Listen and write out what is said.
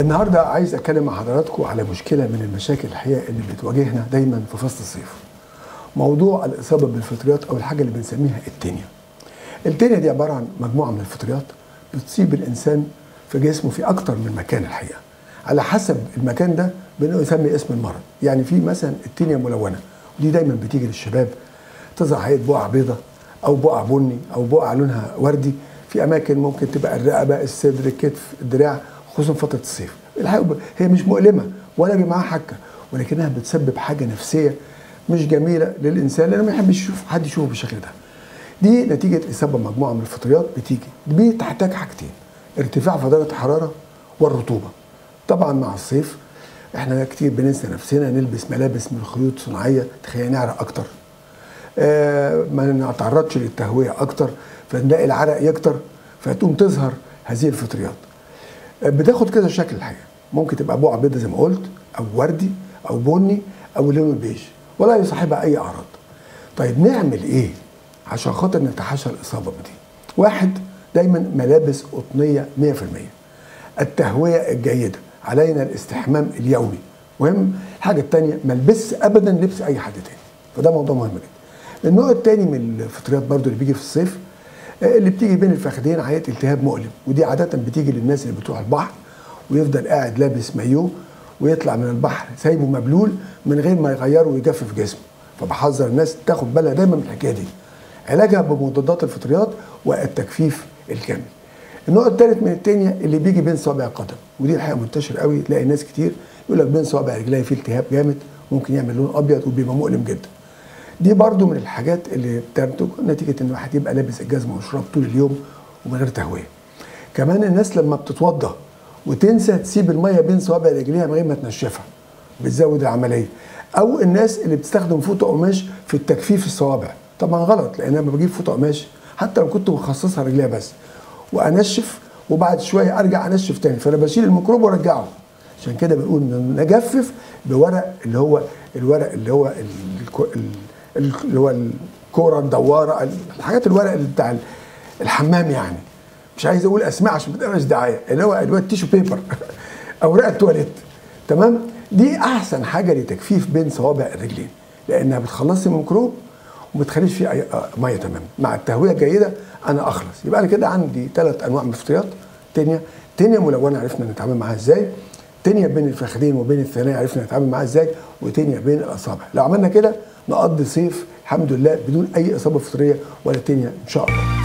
النهارده عايز اتكلم مع حضراتكم على مشكله من المشاكل الحقيقه اللي بتواجهنا دايما في فصل الصيف. موضوع الاصابه بالفطريات او الحاجه اللي بنسميها التينيا. التينيا دي عباره عن مجموعه من الفطريات بتصيب الانسان في جسمه في اكتر من مكان الحقيقه. على حسب المكان ده بنسمي اسم المرض، يعني في مثلا التينيا ملونه ودي دايما بتيجي للشباب تظهر هيئه بقع بيضة او بقع بني او بقع لونها وردي في اماكن ممكن تبقى الرقبه الصدر الكتف الدراع خصوصا فتره الصيف الحقيقه هي مش مؤلمه ولا معاها حكه ولكنها بتسبب حاجه نفسيه مش جميله للانسان لانه ما يحبش يشوف حد يشوفه بالشكل ده دي نتيجه اصابه مجموعه من الفطريات بتيجي دي تحتاج حاجتين ارتفاع في درجه الحراره والرطوبه طبعا مع الصيف احنا كتير بننسى نفسنا نلبس ملابس من خيوط صناعيه تخلينا نعرق اكتر آه ما نتعرضش للتهويه اكتر فنلاقي العرق يكتر فتقوم تظهر هذه الفطريات آه بتاخد كذا شكل الحقيقه ممكن تبقى بقع بيضة زي ما قلت او وردي او بني او لون البيج ولا يصاحبها اي اعراض طيب نعمل ايه عشان خاطر نتحاشى الاصابه بدي واحد دايما ملابس قطنيه 100% التهويه الجيده علينا الاستحمام اليومي مهم الحاجه الثانيه ما البس ابدا لبس اي حد تاني فده موضوع مهم جدا النوع الثاني من الفطريات برضو اللي بيجي في الصيف اللي بتيجي بين الفخذين عيات التهاب مؤلم ودي عاده بتيجي للناس اللي بتروح البحر ويفضل قاعد لابس مايوه ويطلع من البحر سايبه مبلول من غير ما يغيره ويجفف جسمه فبحذر الناس تاخد بالها دايما من الحكايه دي علاجها بمضادات الفطريات والتجفيف الكامل النوع الثالث من التانية اللي بيجي بين صوابع القدم ودي الحقيقه منتشر قوي تلاقي ناس كتير يقول لك بين صوابع رجلي في التهاب جامد ممكن يعمل لون ابيض وبيبقى مؤلم جدا دي برضو من الحاجات اللي بتنتج نتيجه ان الواحد يبقى لابس الجزمه والشراب طول اليوم ومن غير تهويه كمان الناس لما بتتوضى وتنسى تسيب الميه بين صوابع رجليها من غير ما تنشفها بتزود العمليه او الناس اللي بتستخدم فوطه قماش في التجفيف الصوابع طبعا غلط لان انا لما بجيب فوطه قماش حتى لو كنت مخصصها رجليها بس وانشف وبعد شويه ارجع انشف تاني فانا بشيل الميكروب وارجعه عشان كده بنقول نجفف بورق اللي هو الورق اللي هو اللي هو الكوره الدواره الحاجات الورق اللي بتاع الحمام يعني مش عايز اقول اسماء عشان ما تبقاش دعايه اللي هو اللي هو التيشو بيبر اوراق التواليت تمام دي احسن حاجه لتجفيف بين صوابع الرجلين لانها بتخلصي من الميكروب وما تخليش فيه أي ميه تمام مع التهويه الجيده انا اخلص يبقى انا كده عندي ثلاث انواع من الفطريات تانية تانية ملونه عرفنا نتعامل معاها ازاي تانية بين الفخذين وبين الثنايا عرفنا نتعامل معاها ازاي وتانية بين الاصابع لو عملنا كده نقضي صيف الحمد لله بدون اي اصابه فطريه ولا تانية ان شاء الله